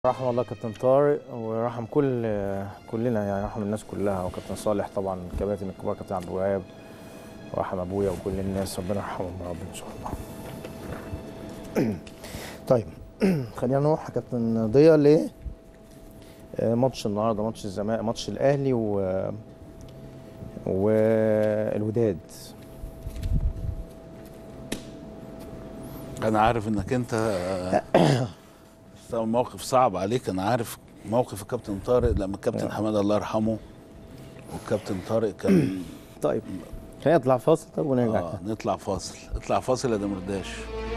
رحم الله كابتن طارق ورحم كل كلنا يعني رحم الناس كلها وكابتن صالح طبعا الكباتن الكبار كابتن عبد الوهاب ورحم ابويا وكل الناس ربنا يرحمهم يا رب ان شاء الله. طيب خلينا نروح يا كابتن ضياء ل آه، ماتش النهارده ماتش الزمالك ماتش الاهلي و والوداد انا عارف انك انت آه، موقف صعب عليك انا عارف موقف الكابتن طارق لما الكابتن نعم. حماده الله يرحمه والكابتن طارق كان طيب خلينا نطلع فاصل طب ونرجع آه نطلع فاصل اطلع فاصل يا دمرداش